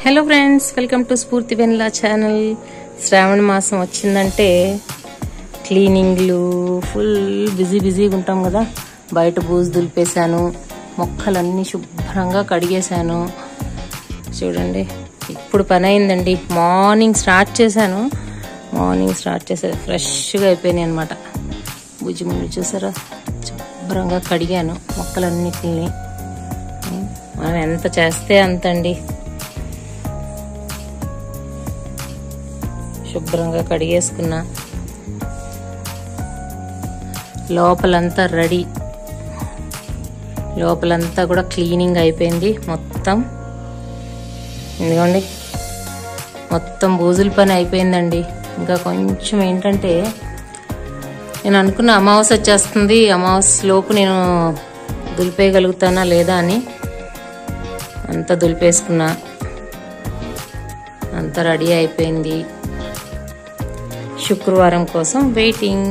hello friends welcome to స్ఫూర్తి వెన్లా channel శ్రావణ మాసం వచ్చిందంటే క్లీనింగ్లు ఫుల్ బిజీ బిజీగా ఉంటాం కదా బయట బూజు దులిపేశాను మొక్కలన్నీ శుభ్రంగా కడిగేశాను చూడండి ఇప్పుడు పని అయిందండి మార్నింగ్ స్టార్ట్ చేశాను మార్నింగ్ స్టార్ట్ చేసేది ఫ్రెష్గా అయిపోయినాయి అనమాట బుజ్జి ముందు చూసారా శుభ్రంగా కడిగాను మొక్కలన్నిటిని మనం ఎంత చేస్తే అంత అండి శుభ్రంగా కడిగేసుకున్నా లోపలంతా రెడీ లోపలంతా కూడా క్లీనింగ్ అయిపోయింది మొత్తం ఎందుకండి మొత్తం బూజుల పని అయిపోయిందండి ఇంకా కొంచెం ఏంటంటే నేను అనుకున్న అమావాస్య వచ్చేస్తుంది అమావాస్య లోపు నేను దులిపేయగలుగుతానా లేదా అని అంతా దులిపేసుకున్నా అంతా రెడీ అయిపోయింది శుక్రవారం కోసం వెయిటింగ్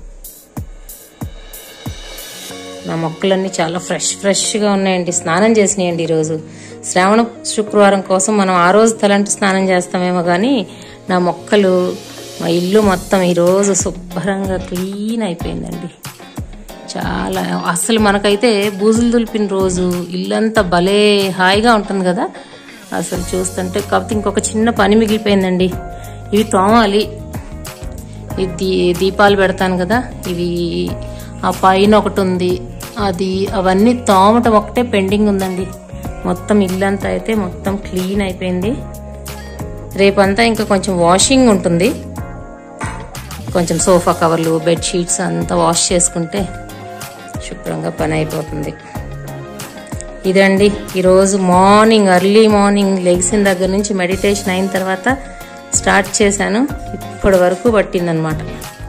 నా మొక్కలన్నీ చాలా ఫ్రెష్ ఫ్రెష్గా ఉన్నాయండి స్నానం చేసినాయండి ఈరోజు శ్రావణ శుక్రవారం కోసం మనం ఆ రోజు తలంటి స్నానం చేస్తామేమో కానీ నా మొక్కలు మా ఇల్లు మొత్తం ఈరోజు శుభ్రంగా క్లీన్ అయిపోయిందండి చాలా అసలు మనకైతే బూజులు దులిపిన రోజు ఇల్లంతా భలే హాయిగా ఉంటుంది కదా అసలు చూస్తుంటే కాకపోతే ఇంకొక చిన్న పని మిగిలిపోయిందండి ఇవి తోమాలి ఇది దీ- దీపాలు పెడతాను కదా ఇవి ఆ పైన ఒకటి ఉంది అది అవన్నీ తోమటం ఒకటే పెండింగ్ ఉందండి మొత్తం ఇల్లంతా అయితే మొత్తం క్లీన్ అయిపోయింది రేపంతా ఇంకా కొంచెం వాషింగ్ ఉంటుంది కొంచెం సోఫా కవర్లు బెడ్షీట్స్ అంతా వాష్ చేసుకుంటే శుభ్రంగా పని అయిపోతుంది ఇదండి ఈరోజు మార్నింగ్ ఎర్లీ మార్నింగ్ లెగ్సిన దగ్గర నుంచి మెడిటేషన్ అయిన తర్వాత స్టార్ట్ చేశాను ఇప్పటి వరకు పట్టిందనమాట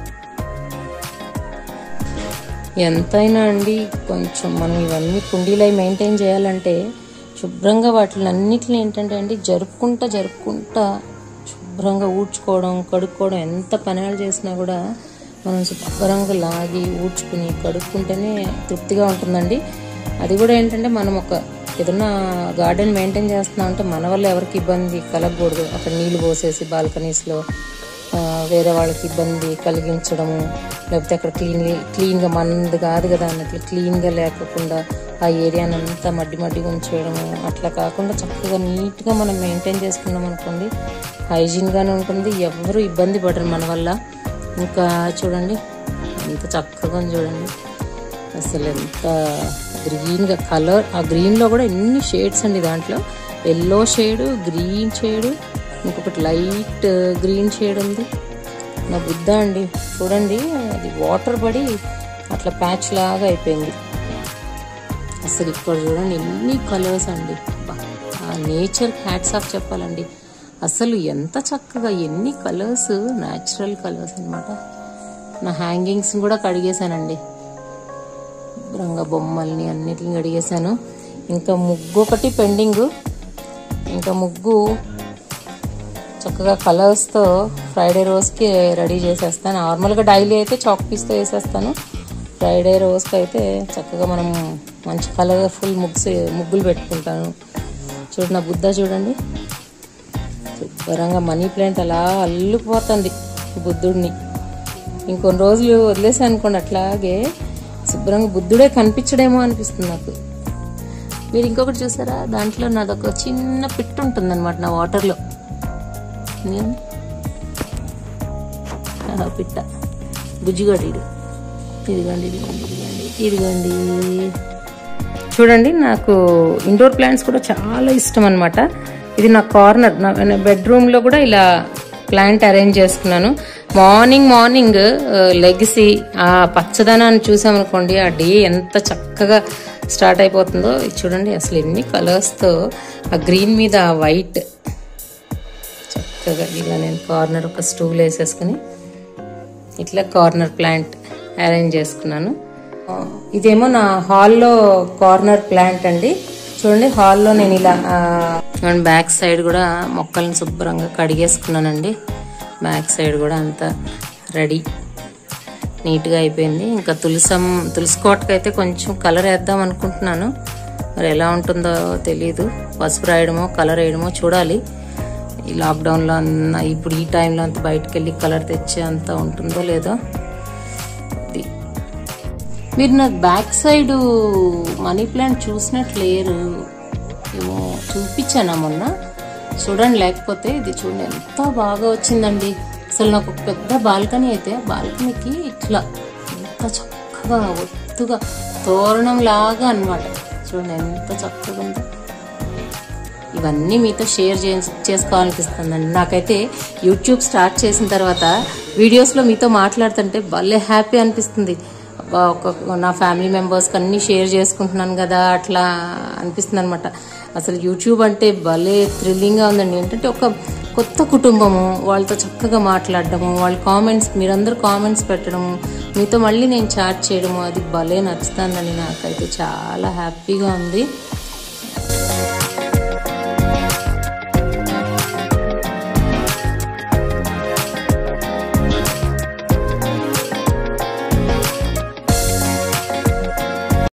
ఎంతైనా అండి కొంచెం మనం ఇవన్నీ కుండీలై మెయింటైన్ చేయాలంటే శుభ్రంగా వాటిని అన్నిటిని ఏంటంటే అండి జరుపుకుంటా జరుపుకుంటా శుభ్రంగా ఊడ్చుకోవడం కడుక్కోవడం ఎంత పనులు చేసినా కూడా మనం శుభ్రంగా లాగి ఊడ్చుకుని కడుక్కుంటేనే తృప్తిగా ఉంటుందండి అది కూడా ఏంటంటే మనం ఒక ఏదన్నా గార్డెన్ మెయింటైన్ చేస్తున్నాం అంటే మన వల్ల ఎవరికి ఇబ్బంది కలగకూడదు అక్కడ నీళ్లు పోసేసి బాల్కనీస్లో ఆ, వేరే వాళ్ళకి ఇబ్బంది కలిగించడము లేకపోతే అక్కడ క్లీన్ క్లీన్గా మనది కాదు కదా అన్నట్లు క్లీన్గా లేకుండా ఆ ఏరియాని అంతా మడ్డి మడ్డిగా ఉంచేయడము అట్లా కాకుండా చక్కగా నీట్గా మనం మెయింటైన్ చేసుకున్నాం అనుకోండి హైజీన్గానే ఉంటుంది ఎవరు ఇబ్బంది పడరు మన వల్ల ఇంకా చూడండి ఎంత చక్కగా ఉంది చూడండి అసలు ఎంత గ్రీన్గా కలర్ ఆ గ్రీన్లో కూడా ఎన్ని షేడ్స్ అండి దాంట్లో ఎల్లో షేడ్ గ్రీన్ షేడ్ ఇంకొకటి లైట్ గ్రీన్ షేడ్ ఉంది నా బుద్ధ అండి చూడండి అది వాటర్ పడి అట్లా ప్యాచ్ లాగా అయిపోయింది అసలు ఇక్కడ చూడండి ఎన్ని కలర్స్ అండి బా, ఆ నేచర్ హ్యాట్స్ ఆఫ్ చెప్పాలండి అసలు ఎంత చక్కగా ఎన్ని కలర్స్ న్యాచురల్ కలర్స్ అన్నమాట నా హ్యాంగింగ్స్ కూడా కడిగేశానండి శుభ్రంగా బొమ్మల్ని అన్నిటిని కడిగేశాను ఇంకా ముగ్గు ఒకటి పెండింగ్ ఇంకా ముగ్గు చక్కగా కలర్స్తో ఫ్రైడే రోజుకి రెడీ చేసేస్తాను నార్మల్గా డైలీ అయితే చాక్ పీస్తో వేసేస్తాను ఫ్రైడే రోజుకి అయితే చక్కగా మనం మంచి కలర్ఫుల్ ముగ్స్ ముగ్గులు పెట్టుకుంటాను చూడు నా బుద్ధ చూడండి శుభ్రంగా మనీ ప్లాంట్ అలా అల్లుకుపోతుంది ఈ బుద్ధుడిని ఇంకొన్ని రోజులు వదిలేసాను అనుకోండి అట్లాగే శుభ్రంగా బుద్ధుడే కనిపించడేమో అనిపిస్తుంది నాకు మీరు ఇంకొకటి చూసారా దాంట్లో నాదొక చిన్న పిట్ ఉంటుంది అనమాట నా వాటర్లో నేను ఆహా, పిట్ట బుజ్జిగాడు ఇదిగోండి ఇదిగోండి ఇదిగోండి ఇదిగోండి చూడండి నాకు ఇండోర్ ప్లాంట్స్ కూడా చాలా ఇష్టం అనమాట ఇది నా కార్నర్ నా బెడ్రూమ్లో కూడా ఇలా ప్లాంట్ అరేంజ్ చేసుకున్నాను మార్నింగ్ మార్నింగ్ లెగిసి ఆ పచ్చదనాన్ని చూసామనుకోండి ఆ డే ఎంత చక్కగా స్టార్ట్ అయిపోతుందో ఇది చూడండి అసలు ఎన్ని కలర్స్తో ఆ గ్రీన్ మీద ఆ వైట్ చక్కగా ఇలా నేను కార్నర్ ఒక స్టూల్ వేసేసుకుని ఇట్లా కార్నర్ ప్లాంట్ అరేంజ్ చేసుకున్నాను ఆ, ఇదేమో నా హాల్లో కార్నర్ ప్లాంట్ అండి చూడండి హాల్లో నేను ఇలా బ్యాక్ సైడ్ కూడా మొక్కలను శుభ్రంగా కడిగేసుకున్నానండి బ్యాక్ సైడ్ కూడా అంతా రెడీ నీట్గా అయిపోయింది ఇంకా తులసం తులసి కోటకైతే కొంచెం కలర్ వేద్దాం అనుకుంటున్నాను మరి ఎలా ఉంటుందో తెలియదు పసుపు రాయడమో కలర్ వేయడమో చూడాలి ఈ లాక్డౌన్లో అన్న ఇప్పుడు ఈ టైంలో అంత బయటకు వెళ్ళి కలర్ తెచ్చే అంత ఉంటుందో లేదో ఇది మీరు నా బ్యాక్ సైడ్ మనీ ప్లాంట్ చూసినట్లు లేరు ఏమో చూపించానా మొన్న చూడండి లేకపోతే ఇది చూడండి ఎంత బాగా వచ్చిందండి అసలు నాకు ఒక పెద్ద బాల్కనీ అయితే బాల్కనీకి ఇట్లా ఎంత చక్కగా ఒత్తుగా తోరణం లాగా అనమాట చూడండి ఎంత చక్కగా ఉందో ఇవన్నీ మీతో షేర్ చే చేసుకోవాలనిపిస్తుందండి నాకైతే యూట్యూబ్ స్టార్ట్ చేసిన తర్వాత వీడియోస్లో మీతో మాట్లాడుతుంటే భలే హ్యాపీ అనిపిస్తుంది అబ్బా, ఒక నా ఫ్యామిలీ మెంబర్స్కి అన్నీ షేర్ చేసుకుంటున్నాను కదా అట్లా అనిపిస్తుంది అనమాట అసలు యూట్యూబ్ అంటే భలే థ్రిల్లింగ్గా ఉందండి ఏంటంటే ఒక కొత్త కుటుంబము వాళ్ళతో చక్కగా మాట్లాడడము వాళ్ళ కామెంట్స్ మీరందరూ కామెంట్స్ పెట్టడము మీతో మళ్ళీ నేను చాట్ చేయడము అది భలే నచ్చుతుందండి నాకైతే చాలా హ్యాపీగా ఉంది